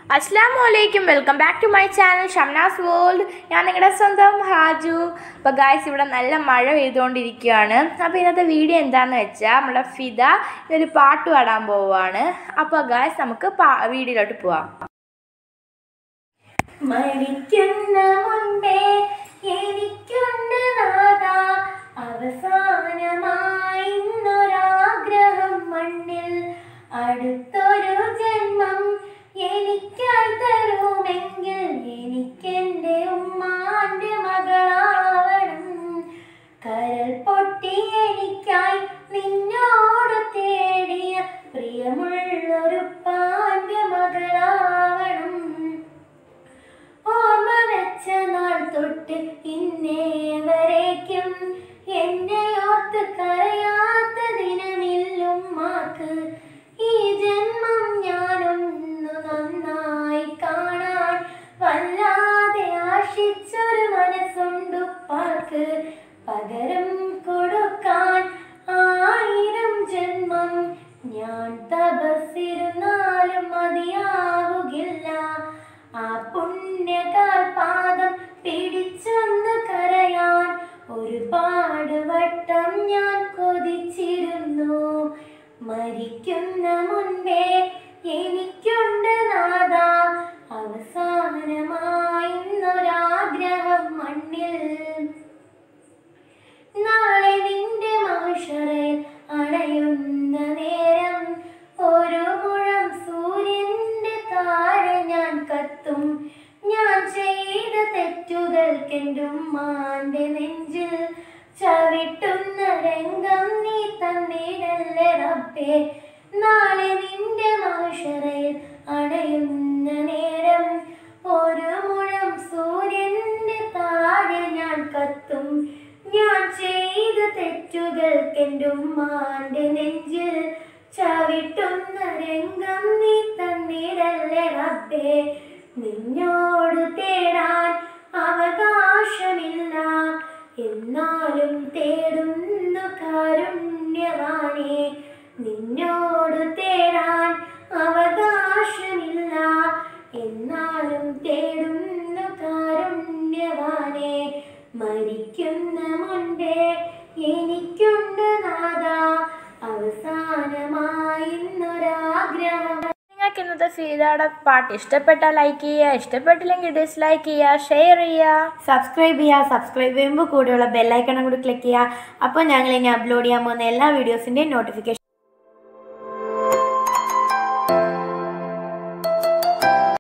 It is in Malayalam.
അസ്സാം വലൈക്കും welcome back to my channel Shamnas world ഞാൻ നിങ്ങളുടെ സ്വന്തം ഹാജു അപ്പോൾ ഗായ്സ് ഇവിടെ നല്ല മഴ പെയ്തുകൊണ്ടിരിക്കുകയാണ് അപ്പോൾ ഇന്നത്തെ വീഡിയോ എന്താണെന്ന് വെച്ചാൽ നമ്മുടെ ഫിദ ഒരു പാട്ട് പാടാൻ പോവുകയാണ് അപ്പോൾ ഗായ്സ് നമുക്ക് പാ- വീഡിയോയിലോട്ട് പോവാം മരിക്കുന്ന മുൻപേ എനിക്കുണ്ട് നാഥ അവസാനമായി ഇന്നൊരാഗ്രഹം മണ്ണിൽ അടുത്തൊരു ജന്മം എനിക്കായി തരുമെങ്കിൽ എനിക്കെൻ്റെ ഉമ്മാന്റെ മകളാവണം കരൽ പൊട്ടി എനിക്കായി നിന്നോട് തേടിയ പ്രിയമുള്ളൊരു പാന്റെ മകളാവണം ഓർമ്മ വെച്ച നാൾ തൊട്ട് ഇന്നേ വരേക്കും എന്നെ ഓർത്ത് കരയാത്ത ദിനമില്ലും മാക്ക് ഈ ജന്മം ഞാനൊന്നു നന്നായി കാണാൻ വല്ലാതെ ആശിച്ചൊരു മനസ്സുണ്ടു പാക്ക് പകരം കൊടുക്കാൻ ആയിരം ജന്മം ഞാൻ തപസ്സിരുന്നാലും മതിയാവുകില്ല ആ പുണ്യകാൽ പാദം പിടിച്ചൊന്ന് കരയാൻ ഒരുപാട് വട്ടം ഞാൻ കൊതിച്ചിരുന്നു മരിക്കുന്ന മുൻപേ എനിക്കുണ്ട് നാഥ അവസാനമായിന്നൊരാഗ്രഹം മണ്ണിൽ നാളെ നിന്റെ മനുഷ്യറിൽ അണയുന്ന നേരം ഒരു മുഴം സൂര്യന്റെ താഴെ ഞാൻ കത്തും ഞാൻ ചെയ്ത തെറ്റുകൾക്കെന്റും മാന്റെ നെഞ്ചിൽ ചവിട്ടുന്ന രംഗം നീ തന്നിടല്ലേ റബ്ബേ നാളെ നിന്റെ മനുഷ്യറിൽ അണയുന്ന നേരം ഒരു മുഴം സൂര്യന്റെ താഴെ ഞാൻ കത്തും ഞാൻ ചെയ്ത തെറ്റുകൾക്കെൻ്റെ ഉമ്മാന്റെ നെഞ്ചിൽ ചവിട്ടുന്ന രംഗം നീ തന്നിടല്ലേ റബ്ബേ നിന്നോട് തേടാൻ അവകാശമില്ല എന്നാലും തേടുന്നു കാരുണ്യവാനെ നിന്നോട് തേടാൻ അവകാശമില്ല എന്നാലും തേടുന്നു കാരുണ്യവാനെ മരിക്കുന്ന മുൻപേ എനിക്കുണ്ട് നാഥ അവസാനമായിന്നൊരാഗ്രഹം നിങ്ങൾക്ക് ഇന്നത്തെ ഫിദയുടെ പാട്ട് ഇഷ്ടപ്പെട്ടാൽ ലൈക്ക് ചെയ്യുക ഇഷ്ടപ്പെട്ടില്ലെങ്കിൽ ഡിസ്ലൈക്ക് ചെയ്യുക ഷെയർ ചെയ്യുക സബ്സ്ക്രൈബ് ചെയ്യുക സബ്സ്ക്രൈബ് ചെയ്യുമ്പോൾ കൂടെയുള്ള ബെല്ലൈക്കണും കൂടി ക്ലിക്ക് ചെയ്യുക അപ്പോൾ ഞങ്ങൾ ഇനി അപ്ലോഡ് ചെയ്യാൻ പോകുന്ന എല്ലാ വീഡിയോസിൻ്റെയും നോട്ടിഫിക്കേഷൻ